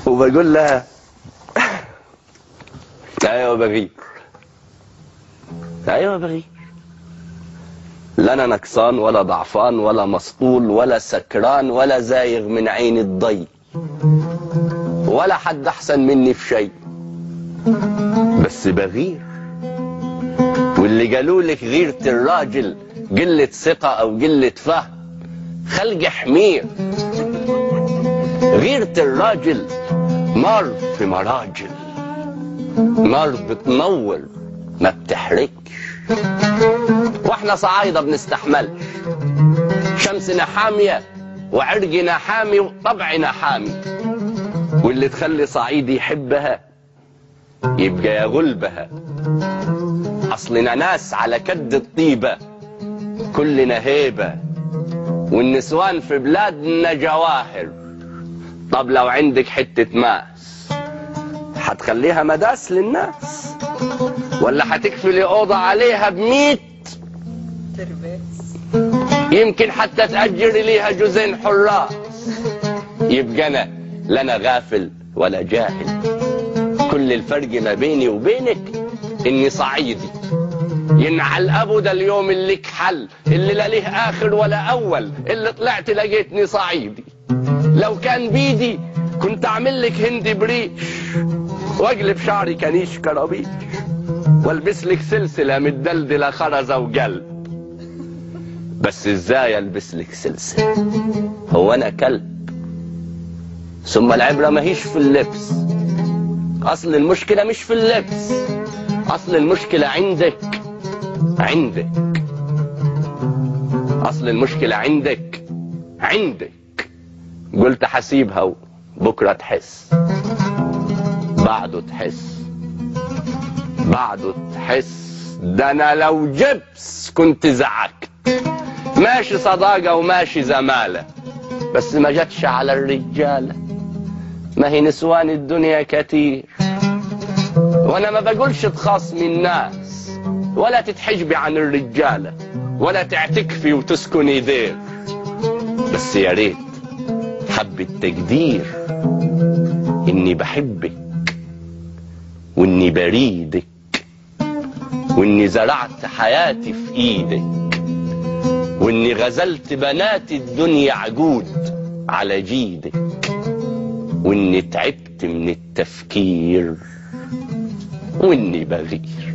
وبقول لها ايوه بغير ايوه بغير لا انا نكسان ولا ضعفان ولا مسطول ولا سكران ولا زايغ من عين الضي ولا حد احسن مني في شيء بس بغير واللي قالوا لك غيرة الراجل قلة ثقة او قلة فهم خلق حمير غيرة الراجل نار في مراجل نار بتنور ما بتحرقش واحنا صعايدة بنستحملش شمسنا حامية وعرقنا حامي وطبعنا حامي واللي تخلي صعيدي يحبها يبقى يا غلبها اصلنا ناس على كد الطيبة كلنا هيبة والنسوان في بلادنا جواهر طب لو عندك حتة ماس هتخليها مداس للناس ولا هتكفلي أوضة عليها بميت ترباس يمكن حتى تأجري ليها جزين حراس يبقى أنا لا أنا غافل ولا جاهل كل الفرق ما بيني وبينك إني صعيدي ينعل أبو ده اليوم اللي كحل اللي لا ليه آخر ولا أول اللي طلعت لقيتني صعيدي لو كان بيدي كنت أعمل لك هندي بريش وأقلب شعري كنيش كرابيش والبس لك سلسلة متدلدلة خرزة وقلب بس ازاي البس لك سلسلة هو انا كلب ثم العبرة ماهيش في اللبس اصل المشكلة مش في اللبس اصل المشكلة عندك عندك اصل المشكلة عندك عندك قلت حسيبها بكرة تحس بعده تحس بعده تحس ده انا لو جبس كنت زعكت ماشي صداقة وماشي زمالة بس ما جاتش على الرجالة ما هي نسوان الدنيا كتير وانا ما بقولش تخاصمي الناس ولا تتحجبي عن الرجالة ولا تعتكفي وتسكني دير بس يا ريت حب التقدير اني بحبك واني بريدك واني زرعت حياتي في ايدك واني غزلت بنات الدنيا عجود على جيدك واني تعبت من التفكير واني بغير